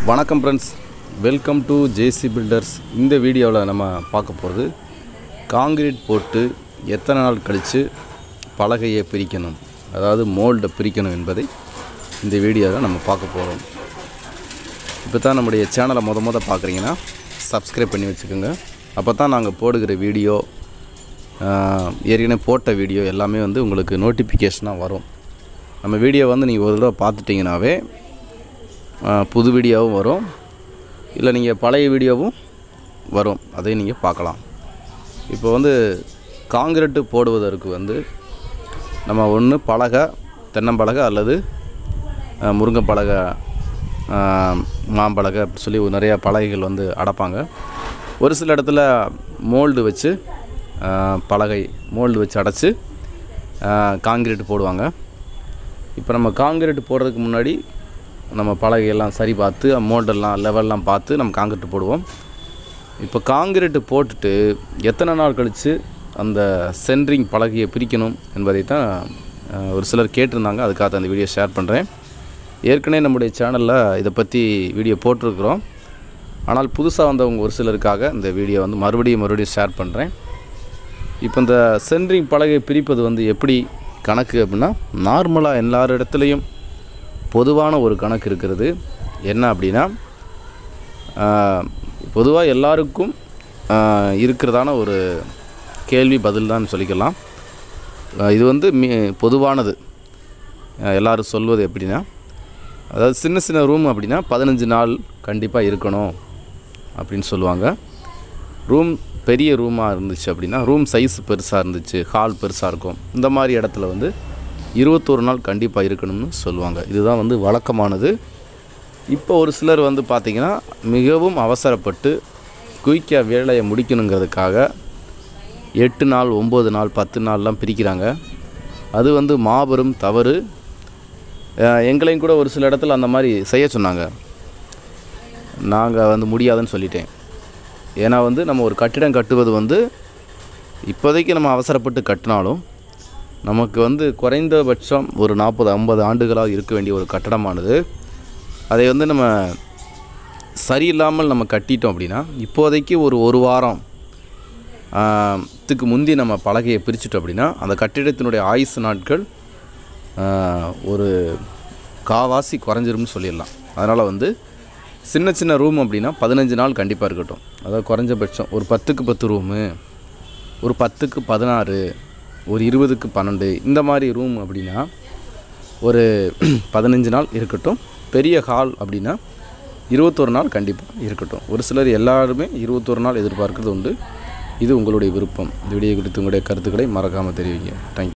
வணக்கம் friends welcome to JC builders இந்த வீடியோவில் நம்ம பார்க்க போகிறது காங்கிரீட் போட்டு எத்தனை நாள் கழித்து பலகையை பிரிக்கணும் அதாவது மோல்டை பிரிக்கணும் என்பதை இந்த வீடியோவில் நம்ம பார்க்க போகிறோம் இப்போ தான் நம்முடைய சேனலை முத முத பார்க்குறீங்கன்னா சப்ஸ்கிரைப் பண்ணி வச்சுக்கோங்க அப்போ தான் நாங்கள் போடுகிற வீடியோ ஆஹ், ஏற்கனவே போட்ட வீடியோ எல்லாமே வந்து உங்களுக்கு நோட்டிஃபிகேஷனாக வரும் நம்ம வீடியோ வந்து நீங்கள் ஒரு தடவை பார்த்துட்டிங்கனாவே ஆஹ், புது வீடியோவும் வரும் இல்லை நீங்கள் பழைய வீடியோவும் வரும் அதையும் நீங்கள் பார்க்கலாம் இப்போ வந்து காங்கிரீட்டு போடுவதற்கு வந்து நம்ம ஒன்று பலகை தென்னம்பலகை அல்லது ஆஹ், முருங்கைப்பலகை ஆஹ், மாம்பலகை அப்படி சொல்லி நிறையா பலகைகள் வந்து அடைப்பாங்க ஒரு சில இடத்துல மோல்டு வச்சு ஆஹ், பலகை மோல்டு வச்சு அடைச்சி காங்கிரீட் போடுவாங்க இப்போ நம்ம காங்கிரீட் போடுறதுக்கு முன்னாடி நம்ம பலகையெல்லாம் சரி பார்த்து மோல்டெல்லாம் லெவல்லாம் பார்த்து நம்ம காங்கிரீட் போடுவோம் இப்போ காங்கிரீட் போட்டுட்டு எத்தனை நாள் கழித்து அந்த சென்ட்ரிங் பலகையை பிரிக்கணும் என்பதை தான் அஹ், ஒரு சிலர் கேட்டிருந்தாங்க அதுக்காக அந்த வீடியோ ஷேர் பண்ணுறேன் ஏற்கனவே நம்முடைய சேனலில் இதை பற்றி வீடியோ போட்டிருக்கிறோம் ஆனால் புதுசாக வந்தவங்க ஒரு சிலருக்காக இந்த வீடியோ வந்து மறுபடியும் மறுபடியும் ஷேர் பண்ணுறேன் இப்போ இந்த சென்ட்ரிங் பலகை பிரிப்பது வந்து எப்படி கணக்கு அப்படின்னா நார்மலாக எல்லார் இடத்துலையும் பொதுவான ஒரு கணக்கு இருக்கிறது என்ன அப்படின்னா பொதுவாக எல்லாருக்கும் ஆஹ், இருக்கிறதான ஒரு கேள்வி பதில் தான் சொல்லிக்கலாம் ஆஹ், இது வந்து மி பொதுவானது ஆஹ், எல்லாரும் சொல்வது எப்படின்னா அதாவது சின்ன சின்ன ரூம் அப்படின்னா பதினஞ்சு நாள் கண்டிப்பாக இருக்கணும் அப்படின்னு சொல்லுவாங்க ரூம் பெரிய ரூமாக இருந்துச்சு அப்படின்னா ரூம் சைஸ் பெருசாக இருந்துச்சு ஹால் பெருசாக இருக்கும் இந்த மாதிரி இடத்துல வந்து இருபத்தோரு நாள் கண்டிப்பாக இருக்கணும்னு சொல்லுவாங்க இதுதான் வந்து வழக்கமானது இப்போ ஒரு சிலர் வந்து பார்த்திங்கன்னா மிகவும் அவசரப்பட்டு குயிக்காக வேலையை முடிக்கணுங்கிறதுக்காக எட்டு நாள் ஒம்பது நாள் பத்து நாள்லாம் பிரிக்கிறாங்க அது வந்து மாபெரும் தவறு அஹ் எங்களையும் கூட ஒரு சில இடத்துல அந்த மாதிரி செய்ய சொன்னாங்க நாங்கள் வந்து முடியாதுன்னு சொல்லிட்டேன் ஏன்னா வந்து நம்ம ஒரு கட்டிடம் கட்டுவது வந்து இப்போதைக்கு நம்ம அவசரப்பட்டு கட்டினாலும் நமக்கு வந்து குறைந்தபட்சம் ஒரு நாற்பது ஐம்பது ஆண்டுகளாக இருக்க வேண்டிய ஒரு கட்டடமானது அதை வந்து நம்ம சரியில்லாமல் நம்ம கட்டிட்டோம் அப்படின்னா இப்போதைக்கு ஒரு ஒரு வாரம் ஆஹ், த்துக்கு முந்தி நம்ம பலகையை பிரிச்சிட்டோம் அப்படின்னா அந்த கட்டிடத்தினுடைய ஆயுசு நாட்கள் ஆஹ், ஒரு காவாசி குறைஞ்சிரும்னு சொல்லிடலாம் அதனால் வந்து சின்ன சின்ன ரூம் அப்படின்னா பதினஞ்சு நாள் கண்டிப்பாக இருக்கட்டும் அதாவது குறைஞ்சபட்சம் ஒரு பத்துக்கு பத்து ரூமு ஒரு பத்துக்கு பதினாறு ஒரு இருபதுக்கு பன்னெண்டு இந்த மாதிரி ரூம் அப்படின்னா ஒரு பதினஞ்சு நாள் இருக்கட்டும் பெரிய ஹால் அப்படின்னா இருபத்தொரு நாள் கண்டிப்பாக இருக்கட்டும் ஒரு சிலர் எல்லாருமே இருபத்தொரு நாள் எதிர்பார்க்கிறது உண்டு இது உங்களுடைய விருப்பம் இந்த வீடியோ குறித்து உங்களுடைய கருத்துக்களை மறக்காமல் தெரிவிங்க தேங்க்யூ